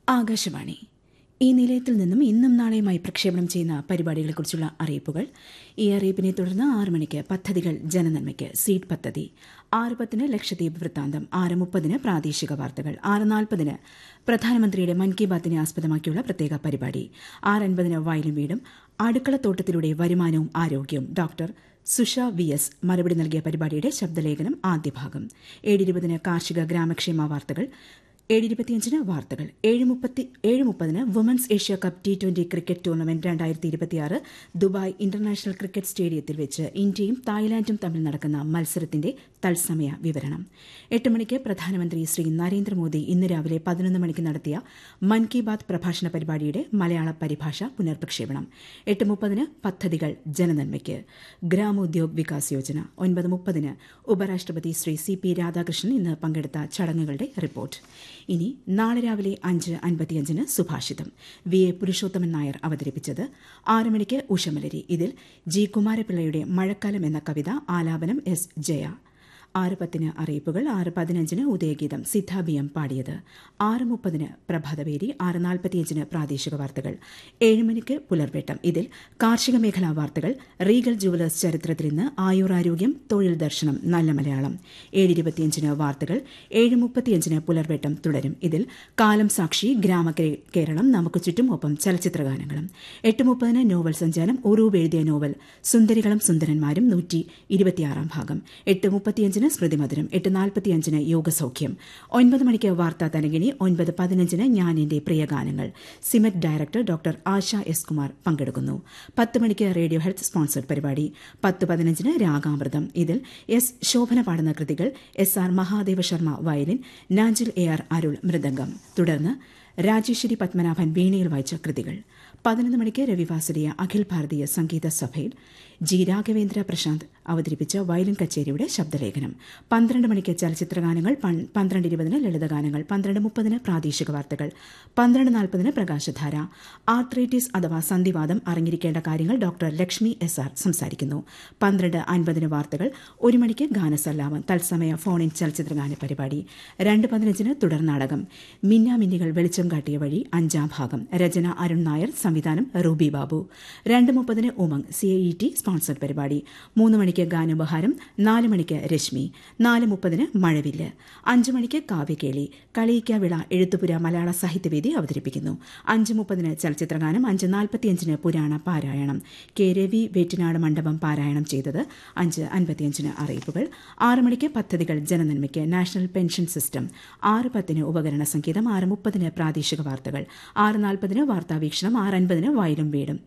ആകാശവാണി ഈ നിലയത്തിൽ നിന്നും ഇന്നും നാളെയുമായി പ്രക്ഷേപണം ചെയ്യുന്ന പരിപാടികളെക്കുറിച്ചുള്ള അറിയിപ്പുകൾ ഈ അറിയിപ്പിനെ തുടർന്ന് ആറ് മണിക്ക് പദ്ധതികൾ ജനനന്മയ്ക്ക് സീഡ് പദ്ധതി ആറ് പത്തിന് ലക്ഷദ്വീപ് വൃത്താന്തം ആറ് മുപ്പതിന് പ്രാദേശിക വാർത്തകൾ ആറ് നാൽപ്പതിന് പ്രധാനമന്ത്രിയുടെ മൻ കി ബാത്തിനെ ആസ്പദമാക്കിയുള്ള പ്രത്യേക പരിപാടി ആറ് അൻപതിന് വയലും വീടും അടുക്കളത്തോട്ടത്തിലൂടെ വരുമാനവും ആരോഗ്യവും ഡോക്ടർ സുഷ വി എസ് മറുപടി നൽകിയ പരിപാടിയുടെ ശബ്ദലേഖനം ആദ്യ ഭാഗം ഏഴിരുപതിന് കാർഷിക ഗ്രാമക്ഷേമ വാർത്തകൾ ഏഴ് ഇരുപത്തിയഞ്ചിന് വാർത്തകൾ ഏഴ് മുപ്പത്തി ഏഴ് മുപ്പതിന് women's Asia cup T twenty cricket tournament രണ്ടായിരത്തി ഇരുപത്തിയാറ് ദുബായ് ഇന്റർനാഷണൽ ക്രിക്കറ്റ് സ്റ്റേഡിയത്തിൽ വെച്ച് ഇന്ത്യയും തായ്ലാന്റും തമ്മിൽ നടക്കുന്ന മത്സരത്തിന്റെ തത്സമയ വിവരണം എട്ട് മണിക്ക് പ്രധാനമന്ത്രി ശ്രീ നരേന്ദ്രമോദി ഇന്ന് രാവിലെ പതിനൊന്ന് മണിക്ക് നടത്തിയ മൻ കി ബാത് പ്രഭാഷണ പരിപാടിയുടെ മലയാള പരിഭാഷ പുനർപ്രക്ഷേപണം എട്ട് മുപ്പതിന് പദ്ധതികൾ ജനനന്മയ്ക്ക് ഗ്രാമോദ്യോഗ് വികാസ് യോജന ഒൻപത് മുപ്പതിന് ഉപരാഷ്ട്രപതി ശ്രീ സി പി രാധാകൃഷ്ണൻ ഇന്ന് പങ്കെടുത്ത ചടങ്ങുകളുടെ റിപ്പോർട്ട് ഇനി നാളെ രാവിലെ അഞ്ച് അൻപത്തിയഞ്ചിന് സുഭാഷിതം വി എ പുരുഷോത്തമൻ നായർ അവതരിപ്പിച്ചത് ആറ് മണിക്ക് ഉഷമലരി ഇതിൽ ജി കുമാരപിള്ളയുടെ മഴക്കാലം എന്ന കവിത ആലാപനം എസ് ജയ ആറ് പത്തിന് അറിയിപ്പുകൾ ആറ് പതിനഞ്ചിന് ഉദയഗീതം സിദ്ധാബിയം പാടിയത് ആറ് മുപ്പതിന് പ്രഭാതവേരി ആറ് നാൽപ്പത്തിയഞ്ചിന് പ്രാദേശിക വാർത്തകൾ ഏഴ് മണിക്ക് പുലർവേട്ടം ഇതിൽ കാർഷിക മേഖലാ വാർത്തകൾ റീഗൽ ജുവലേഴ്സ് ചരിത്രത്തിൽ ഇന്ന് ആയുരാരോഗ്യം തൊഴിൽ ദർശനം നല്ല മലയാളം ഏഴ് ഇരുപത്തിയഞ്ചിന് വാർത്തകൾ ഏഴ് മുപ്പത്തിയഞ്ചിന് പുലർവേട്ടം തുടരും ഇതിൽ കാലം സാക്ഷി ഗ്രാമ കേരളം നമുക്ക് ചുറ്റും ഒപ്പം ചലച്ചിത്രഗാനങ്ങളും എട്ട് മുപ്പതിന് നോവൽ സഞ്ചാരം ഉറൂബ് എഴുതിയ നോവൽ സുന്ദരികളും സുന്ദരന്മാരും നൂറ്റി ഇരുപത്തിയാറാം ഭാഗം എട്ട് മുപ്പത്തിയഞ്ചിന് സ്മൃതി മധുരം എട്ട് നാൽപ്പത്തിയഞ്ചിന് യോഗസൗഖ്യം ഒൻപത് മണിക്ക് വാർത്താ തരംഗിണി ഒൻപത് പതിനഞ്ചിന് ഞാൻ എന്റെ പ്രിയ ഗാനങ്ങൾ SIMET director doctor Asha S Kumar പങ്കെടുക്കുന്നു പത്ത് മണിക്ക് റേഡിയോ ഹെൽത്ത് സ്പോൺസർഡ് പരിപാടി പത്ത് പതിനഞ്ചിന് രാഗാമൃതം ഇതിൽ എസ് ശോഭന പാടുന്ന കൃതികൾ S R Mahadeva Sharma violin Nanjil A R Arul mridangam തുടർന്ന് രാജേശ്വരി പത്മനാഭൻ വീണയിൽ വായിച്ച കൃതികൾ പതിനൊന്ന് മണിക്ക് രവിവാസരിയ അഖിൽ ഭാരതീയ സംഗീത സഭയിൽ ജി രാഘവേന്ദ്ര പ്രശാന്ത് അവതരിപ്പിച്ച വയലിൻ കച്ചേരിയുടെ ശബ്ദലേഖനം പന്ത്രണ്ട് മണിക്ക് ചലച്ചിത്രഗാനങ്ങൾ പന്ത്രണ്ട് ഇരുപതിന് ലളിതഗാനങ്ങൾ പന്ത്രണ്ട് മുപ്പതിന് പ്രാദേശിക വാർത്തകൾ പന്ത്രണ്ട് നാൽപ്പതിന് പ്രകാശധാര ആർത്രൈറ്റിസ് അഥവാ സന്ധിവാദം അറിഞ്ഞിരിക്കേണ്ട കാര്യങ്ങൾ ഡോക്ടർ ലക്ഷ്മി എസ് ആർ സംസാരിക്കുന്നു പന്ത്രണ്ട് അൻപതിന് വാർത്തകൾ ഒരു മണിക്ക് ഗാനസല്ലാപം തത്സമയ ഫോൺ ഇൻ ചലച്ചിത്രഗാന പരിപാടി രണ്ട് പതിനഞ്ചിന് തുടർ നാടകം മിന്നാമിന്നികൾ വെളിച്ചം കാട്ടിയ വഴി അഞ്ചാം ഭാഗം രചന അരുൺ നായർ സംവിധാനം റൂബി ബാബു രണ്ട് മുപ്പതിന് Umang C I T sponsored പരിപാടി മൂന്ന് മണിക്ക് ഗാനോപഹാരം നാല് മണിക്ക് രശ്മി നാല് മുപ്പതിന് മഴവില്ല് അഞ്ച് മണിക്ക് കാവ്യകേളി കളിയിക്കാവിള എഴുത്തുപുര മലയാള സാഹിത്യവേദി അവതരിപ്പിക്കുന്നു അഞ്ച് മുപ്പതിന് ചലച്ചിത്രഗാനം അഞ്ച് നാൽപ്പത്തിയഞ്ചിന് പുരാണ പാരായണം കെ രവി വേറ്റിനാട് മണ്ഡപം പാരായണം ചെയ്തത് അഞ്ച് അൻപത്തിയഞ്ചിന് അറിയിപ്പുകൾ ആറ് മണിക്ക് പദ്ധതികൾ ജനനന്മയ്ക്ക് നാഷണൽ പെൻഷൻ സിസ്റ്റം ആറ് പത്തിന് ഉപകരണ സംഗീതം ആറ് മുപ്പതിന് പ്രാദേശിക വാർത്തകൾ ആറ് നാൽപ്പതിന് വാർത്താവീക്ഷണം ആറ് അൻപതിന് വയലും വീടും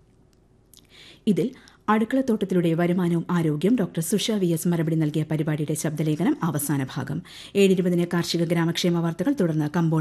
ഇതിൽ അടുക്കളത്തോട്ടത്തിലൂടെ വരുമാനവും ആരോഗ്യം ഡോക്ടർ സുഷ വി എസ് മറുപടി നൽകിയ പരിപാടിയുടെ ശബ്ദലേഖനം അവസാന ഭാഗം ഏഴിരുപതിന് കാർഷിക ഗ്രാമക്ഷേമ വാർത്തകൾ തുടർന്ന് കമ്പോൾ